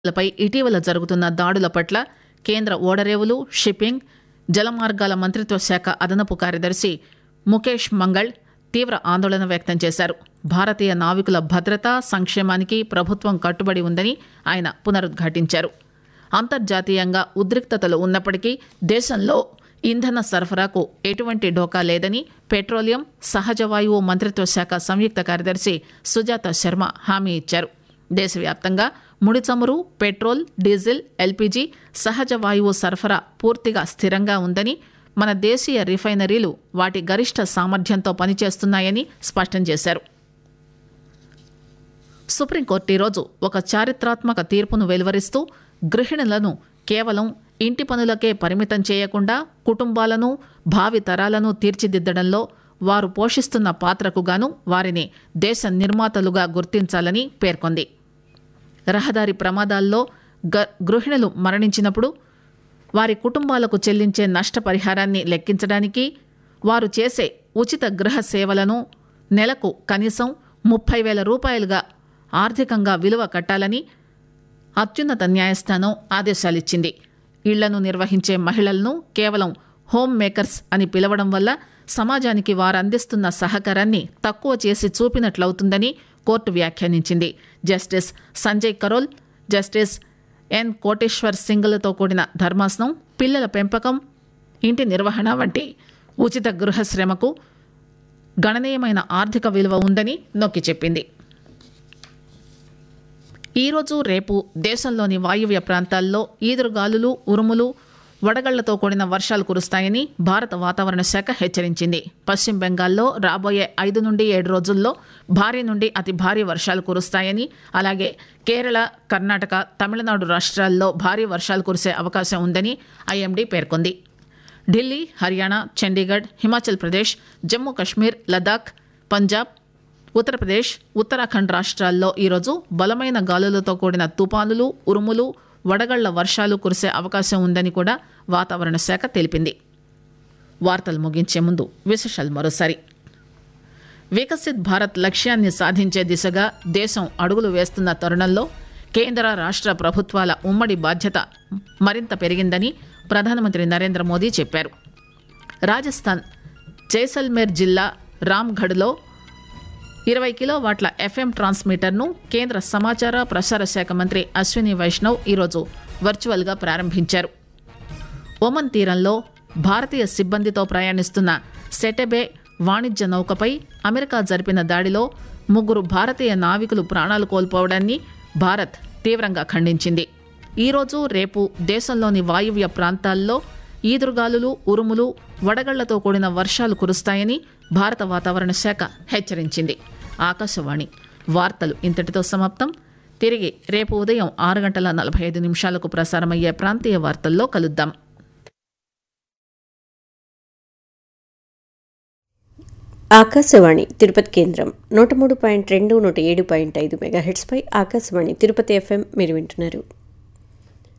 లపై ఇటీవల జరుగుతున్న దాడుల పట్ల కేంద్ర ఓడరేవులు షిప్పింగ్ జలమార్గాల మంత్రిత్వ శాఖ అదనపు కార్యదర్శి ముఖేష్ మంగళ్ తీవ్ర ఆందోళన వ్యక్తం చేశారు భారతీయ నావికుల భద్రత సంక్షేమానికి ప్రభుత్వం కట్టుబడి ఉందని ఆయన పునరుద్ఘాటించారు అంతర్జాతీయంగా ఉద్రిక్తతలు ఉన్నప్పటికీ దేశంలో ఇంధన సరఫరాకు ఎటువంటి డోకా లేదని పెట్రోలియం సహజ వాయువు మంత్రిత్వ శాఖ సంయుక్త కార్యదర్శి సుజాత శర్మ హామీ ఇచ్చారు దేశవ్యాప్తంగా ముడి చమురు పెట్రోల్ డీజిల్ ఎల్పీజీ సహజ వాయువు సరఫరా పూర్తిగా స్థిరంగా ఉందని మన దేశీయ రిఫైనరీలు వాటి గరిష్ట సామర్థ్యంతో పనిచేస్తున్నాయని స్పష్టం చేశారు సుప్రీంకోర్టు ఈరోజు ఒక చారిత్రాత్మక తీర్పును వెలువరిస్తూ గృహిణులను కేవలం ఇంటి పనులకే పరిమితం చేయకుండా కుటుంబాలను భావి తరాలను తీర్చిదిద్దడంలో వారు పోషిస్తున్న పాత్రకు గాను వారిని దేశ నిర్మాతలుగా గుర్తించాలని పేర్కొంది రహదారి ప్రమాదాల్లో గ గృహిణులు మరణించినప్పుడు వారి కుటుంబాలకు చెల్లించే నష్టపరిహారాన్ని లెక్కించడానికి వారు చేసే ఉచిత గృహ సేవలను నెలకు కనీసం ముప్పై వేల రూపాయలుగా ఆర్థికంగా విలువ కట్టాలని అత్యున్నత న్యాయస్థానం ఆదేశాలిచ్చింది ఇళ్లను నిర్వహించే మహిళలను కేవలం హోమ్ మేకర్స్ అని పిలవడం వల్ల సమాజానికి వారు అందిస్తున్న సహకారాన్ని తక్కువ చేసి చూపినట్లవుతుందని కోర్టు వ్యాఖ్యానించింది justice Sanjay Karol justice N Koteswar సింగ్లతో కూడిన ధర్మాసనం పిల్లల పెంపకం ఇంటి నిర్వహణ వంటి ఉచిత గృహ శ్రమకు గణనీయమైన ఆర్థిక విలువ ఉందని నొక్కి చెప్పింది ఈరోజు రేపు దేశంలోని వాయువ్య ప్రాంతాల్లో ఈదురుగాలులు ఉరుములు వడగళ్లతో కూడిన వర్షాలు కురుస్తాయని భారత వాతావరణ శాఖ హెచ్చరించింది పశ్చిమ బెంగాల్లో రాబోయే ఐదు నుండి ఏడు రోజుల్లో భారీ నుండి అతి భారీ వర్షాలు కురుస్తాయని అలాగే కేరళ కర్ణాటక తమిళనాడు రాష్ట్రాల్లో భారీ వర్షాలు కురిసే అవకాశం ఉందని ఐఎండీ పేర్కొంది ఢిల్లీ హర్యానా చండీగఢ్ హిమాచల్ ప్రదేశ్ జమ్మూ కశ్మీర్ లదాఖ్ పంజాబ్ ఉత్తరప్రదేశ్ ఉత్తరాఖండ్ రాష్ట్రాల్లో ఈరోజు బలమైన గాలులతో కూడిన తుపానులు ఉరుములు వడగళ్ల వర్షాలు కురిసే అవకాశం ఉందని కూడా వాతావరణ శాఖ తెలిపింది వార్తలు ముగించే ముందు విశేషాలు మరోసారి వికసిత్ భారత్ లక్ష్యాన్ని సాధించే దిశగా దేశం అడుగులు వేస్తున్న తరుణంలో కేంద్ర రాష్ట్ర ప్రభుత్వాల ఉమ్మడి బాధ్యత మరింత పెరిగిందని ప్రధానమంత్రి నరేంద్ర మోదీ చెప్పారు రాజస్థాన్ జైసల్మేర్ జిల్లా రామ్గఢ్లో ఇరవై కిలోవాట్ల ఎఫ్ఎం ట్రాన్స్మిటర్ను కేంద్ర సమాచార ప్రసార శాఖ మంత్రి అశ్విని వైష్ణవ్ ఈరోజు వర్చువల్గా ప్రారంభించారు ఒమన్ తీరంలో భారతీయ సిబ్బందితో ప్రయాణిస్తున్న సెటెబే వాణిజ్య నౌకపై అమెరికా జరిపిన దాడిలో ముగ్గురు భారతీయ నావికులు ప్రాణాలు కోల్పోవడాన్ని భారత్ తీవ్రంగా ఖండించింది ఈరోజు రేపు దేశంలోని వాయువ్య ప్రాంతాల్లో ఈదురుగాలులు ఉరుములు వడగళ్లతో కూడిన వర్షాలు కురుస్తాయని భారత వాతావరణ శాఖ హెచ్చరించింది ఆకాశవాణి వార్తలు ఇంతటితో సమాప్తం తిరిగి రేపు ఉదయం ఆరు గంటల నలభై ఐదు నిమిషాలకు ప్రసారమయ్యే ప్రాంతీయ వార్తల్లో కలుద్దాం ఆకాశవాణి తిరుపతి కేంద్రం నూట మూడు పాయింట్ రెండు నూట ఏడు పాయింట్ ఐదు మెగాహెట్స్పై ఆకాశవాణి తిరుపతి ఎఫ్ఎం మీరు వింటున్నారు